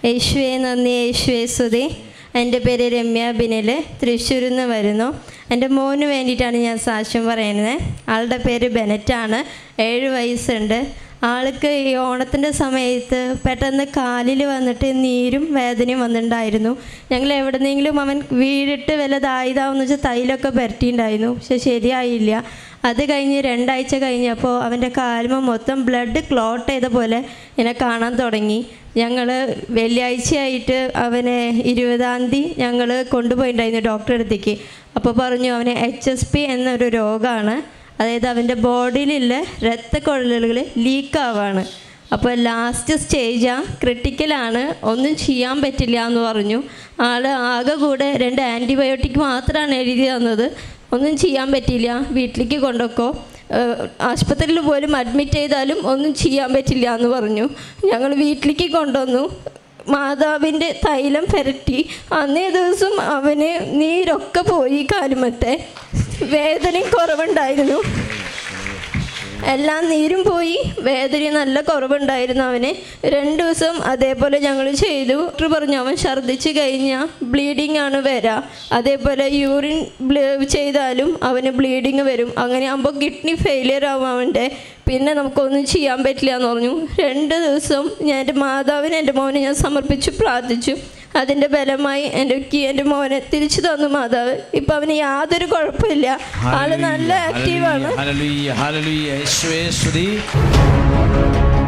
യേശുവെ നന്ദി യേശുവെ സ്തുതി എൻ്റെ പേര് രമ്യ ബിനിൽ തൃശ്ശൂരിൽ നിന്ന് വരുന്നു എൻ്റെ മോന് വേണ്ടിയിട്ടാണ് ഞാൻ സാക്ഷ്യം പറയുന്നത് ആളുടെ പേര് ബെനറ്റാണ് ഏഴ് വയസ്സുണ്ട് ആൾക്ക് ഈ ഓണത്തിൻ്റെ സമയത്ത് പെട്ടെന്ന് കാലിൽ വന്നിട്ട് നീരും വേദനയും വന്നിട്ടുണ്ടായിരുന്നു ഞങ്ങൾ എവിടെന്നെങ്കിലും അവൻ വീടിട്ട് വല്ലതായതാവെന്ന് വെച്ചാൽ തൈലൊക്കെ പുരട്ടിയിട്ടുണ്ടായിരുന്നു പക്ഷെ ശരിയായില്ല അത് കഴിഞ്ഞ് രണ്ടാഴ്ച കഴിഞ്ഞപ്പോൾ അവൻ്റെ കാൽമ മൊത്തം ബ്ലഡ് ക്ലോട്ട് ചെയ്ത പോലെ എന്നെ കാണാൻ തുടങ്ങി ഞങ്ങൾ വെള്ളിയാഴ്ചയായിട്ട് അവനെ ഇരുപതാം തീയതി ഞങ്ങൾ കൊണ്ടുപോയിട്ടുണ്ടായിരുന്നു ഡോക്ടറെ അടുത്തേക്ക് അപ്പോൾ പറഞ്ഞു അവന് എച്ച് എസ് പി എന്നൊരു രോഗമാണ് അതായത് അവൻ്റെ ബോഡിയിലുള്ള രക്തക്കൊഴലുകൾ ലീക്കാവാണ് അപ്പോൾ ലാസ്റ്റ് സ്റ്റേജാണ് ക്രിട്ടിക്കലാണ് ഒന്നും ചെയ്യാൻ പറ്റില്ല എന്ന് പറഞ്ഞു ആൾ ആകെ കൂടെ രണ്ട് ആൻറ്റിബയോട്ടിക് മാത്രമാണ് എഴുതി തന്നത് ഒന്നും ചെയ്യാൻ പറ്റില്ല വീട്ടിലേക്ക് കൊണ്ടുവക്കോ ഏഹ് ആശുപത്രിയിൽ പോലും അഡ്മിറ്റ് ചെയ്താലും ഒന്നും ചെയ്യാൻ പറ്റില്ല എന്ന് പറഞ്ഞു ഞങ്ങൾ വീട്ടിലേക്ക് കൊണ്ടുവന്നു മാതാവിൻ്റെ തൈലം പുരട്ടി അന്നേ ദിവസം അവന് നീരൊക്കെ പോയി കാലുമത്തെ വേദനയും കുറവുണ്ടായിരുന്നു എല്ലാം നീരും പോയി വേദന നല്ല കുറവുണ്ടായിരുന്നു അവന് രണ്ട് ദിവസം അതേപോലെ ഞങ്ങൾ ചെയ്തു ഡോക്ടർ പറഞ്ഞു അവൻ ഛർദ്ദിച്ച് കഴിഞ്ഞാൽ ബ്ലീഡിങ് ആണ് വരാ അതേപോലെ യൂറിൻ ചെയ്താലും അവന് ബ്ലീഡിങ് വരും അങ്ങനെ ആകുമ്പോൾ കിഡ്നി ഫെയിലിയർ ആവും അവൻ്റെ പിന്നെ നമുക്കൊന്നും ചെയ്യാൻ പറ്റില്ല എന്ന് പറഞ്ഞു രണ്ട് ദിവസം ഞാൻ എൻ്റെ മാതാവിന് എൻ്റെ മോനെ ഞാൻ സമർപ്പിച്ചു പ്രാർത്ഥിച്ചു അതിൻ്റെ ബലമായി എൻ്റെ എൻ്റെ മോനെ തിരിച്ചു തന്നു മാതാവ് ഇപ്പം അവന് യാതൊരു കുഴപ്പമില്ല ആള് നല്ല ആക്റ്റീവാണ് ഹല്ലേലൂയ, ഹല്ലേലൂയ, യേശുവേ സ്തുതി